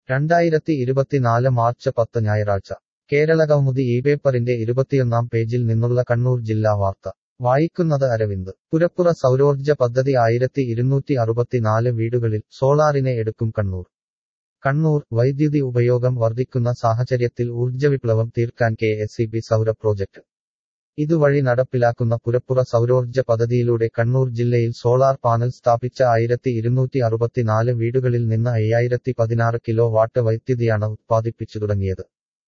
രണ്ടായിരത്തി ഇരുപത്തിനാല് മാർച്ച് പത്ത് ഞായറാഴ്ച കേരളകൗമുദി ഈ പേപ്പറിന്റെ ഇരുപത്തിയൊന്നാം പേജിൽ നിന്നുള്ള കണ്ണൂർ ജില്ലാ വാർത്ത വായിക്കുന്നത് അരവിന്ദ് പുരപ്പുറ സൗരോർജ്ജ പദ്ധതി ആയിരത്തി ഇരുന്നൂറ്റി അറുപത്തിനാല് വീടുകളിൽ സോളാറിനെ എടുക്കും കണ്ണൂർ കണ്ണൂർ വൈദ്യുതി ഉപയോഗം വർദ്ധിക്കുന്ന സാഹചര്യത്തിൽ ഊർജ്ജവിപ്ലവം തീർക്കാൻ K S E B Soura project ഇതുവഴി നടപ്പിലാക്കുന്ന പുരപ്പുറ സൗരോർജ്ജ പദ്ധതിയിലൂടെ കണ്ണൂർ ജില്ലയിൽ സോളാർ പാനൽ സ്ഥാപിച്ച ആയിരത്തി ഇരുന്നൂറ്റി അറുപത്തിനാല് വീടുകളിൽ നിന്ന് അയ്യായിരത്തി പതിനാറ് കിലോ വാട്ട് വൈദ്യുതിയാണ് ഉത്പാദിപ്പിച്ചു തുടങ്ങിയത്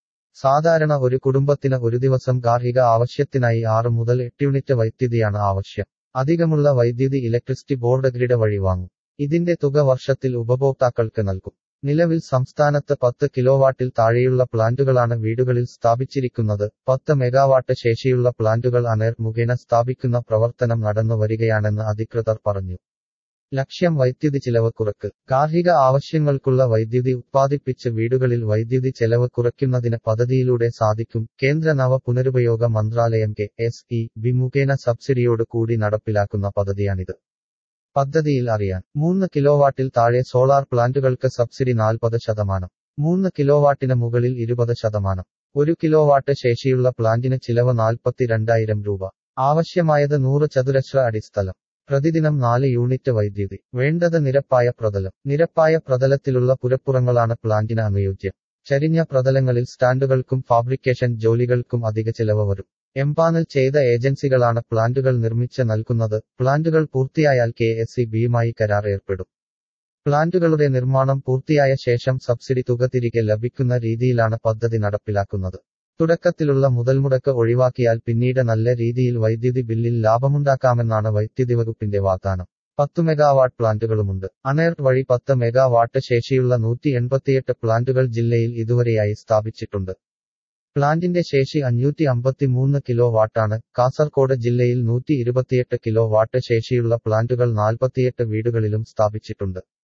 സാധാരണ ഒരു കുടുംബത്തിന് ഒരു ദിവസം ഗാർഹിക ആവശ്യത്തിനായി ആറ് മുതൽ എട്ട് യൂണിറ്റ് വൈദ്യുതിയാണ് ആവശ്യം അധികമുള്ള വൈദ്യുതി ഇലക്ട്രിസിറ്റി ബോർഡ് ഗ്രിഡ് വഴി വാങ്ങും ഇതിന്റെ തുക വർഷത്തിൽ ഉപഭോക്താക്കൾക്ക് നൽകും നിലവിൽ സംസ്ഥാനത്ത് പത്ത് കിലോവാട്ടിൽ താഴെയുള്ള പ്ലാന്റുകളാണ് വീടുകളിൽ സ്ഥാപിച്ചിരിക്കുന്നത് പത്ത് മെഗാവാട്ട് ശേഷിയുള്ള പ്ലാന്റുകൾ അനേർ മുഖേന സ്ഥാപിക്കുന്ന പ്രവർത്തനം നടന്നു വരികയാണെന്ന് അധികൃതർ പറഞ്ഞു ലക്ഷ്യം വൈദ്യുതി ചെലവ് കുറക്ക് ഗാർഹിക ആവശ്യങ്ങൾക്കുള്ള വൈദ്യുതി ഉത്പാദിപ്പിച്ച് വീടുകളിൽ വൈദ്യുതി ചെലവ് കുറയ്ക്കുന്നതിന് പദ്ധതിയിലൂടെ സാധിക്കും കേന്ദ്ര നവ പുനരുപയോഗ മന്ത്രാലയം കെ എസ് ഇ ബി മുഖേന സബ്സിഡിയോട് കൂടി നടപ്പിലാക്കുന്ന പദ്ധതിയാണിത് പദ്ധതിയിൽ അറിയാൻ മൂന്ന് കിലോവാട്ടിൽ താഴെ സോളാർ പ്ലാന്റുകൾക്ക് സബ്സിഡി നാൽപ്പത് ശതമാനം മൂന്ന് കിലോവാട്ടിന് മുകളിൽ ഇരുപത് ശതമാനം ഒരു കിലോവാട്ട് ശേഷിയുള്ള പ്ലാന്റിന് ചിലവ് നാൽപ്പത്തിരണ്ടായിരം രൂപ ആവശ്യമായത് നൂറ് ചതുരശ്ര അടിസ്ഥലം പ്രതിദിനം നാല് യൂണിറ്റ് വൈദ്യുതി വേണ്ടത് നിരപ്പായ പ്രതലം നിരപ്പായ പ്രതലത്തിലുള്ള പുരപ്പുറങ്ങളാണ് പ്ലാന്റിന് അനുയോജ്യം ചരിഞ്ഞ പ്രതലങ്ങളിൽ സ്റ്റാൻഡുകൾക്കും ഫാബ്രിക്കേഷൻ ജോലികൾക്കും അധിക ചിലവ് വരും എംപാനൽ ചെയ്ത ഏജൻസികളാണ് പ്ലാന്റുകൾ നിർമ്മിച്ച് നൽകുന്നത് പ്ലാന്റുകൾ പൂർത്തിയായാൽ കെ എസ് ഇ ബിയുമായി കരാർ ഏർപ്പെടും പ്ലാന്റുകളുടെ നിർമ്മാണം പൂർത്തിയായ ശേഷം സബ്സിഡി തുക തിരികെ ലഭിക്കുന്ന രീതിയിലാണ് പദ്ധതി നടപ്പിലാക്കുന്നത് തുടക്കത്തിലുള്ള മുതൽമുടക്ക് ഒഴിവാക്കിയാൽ പിന്നീട് നല്ല രീതിയിൽ വൈദ്യുതി ബില്ലിൽ ലാഭമുണ്ടാക്കാമെന്നാണ് വൈദ്യുതി വകുപ്പിന്റെ വാഗ്ദാനം പത്ത് മെഗാവാട്ട് പ്ലാന്റുകളുമുണ്ട് അനേർട്ട് വഴി പത്ത് മെഗാവാട്ട് ശേഷിയുള്ള നൂറ്റി എൺപത്തിയെട്ട് പ്ലാന്റുകൾ ജില്ലയിൽ ഇതുവരെയായി സ്ഥാപിച്ചിട്ടുണ്ട് പ്ലാന്റിന്റെ ശേഷി അഞ്ഞൂറ്റി അമ്പത്തിമൂന്ന് കിലോ വാട്ടാണ് കാസർകോട് ജില്ലയിൽ നൂറ്റി ഇരുപത്തിയെട്ട് കിലോ വാട്ട് ശേഷിയുള്ള പ്ലാന്റുകൾ നാൽപ്പത്തിയെട്ട് വീടുകളിലും സ്ഥാപിച്ചിട്ടുണ്ട്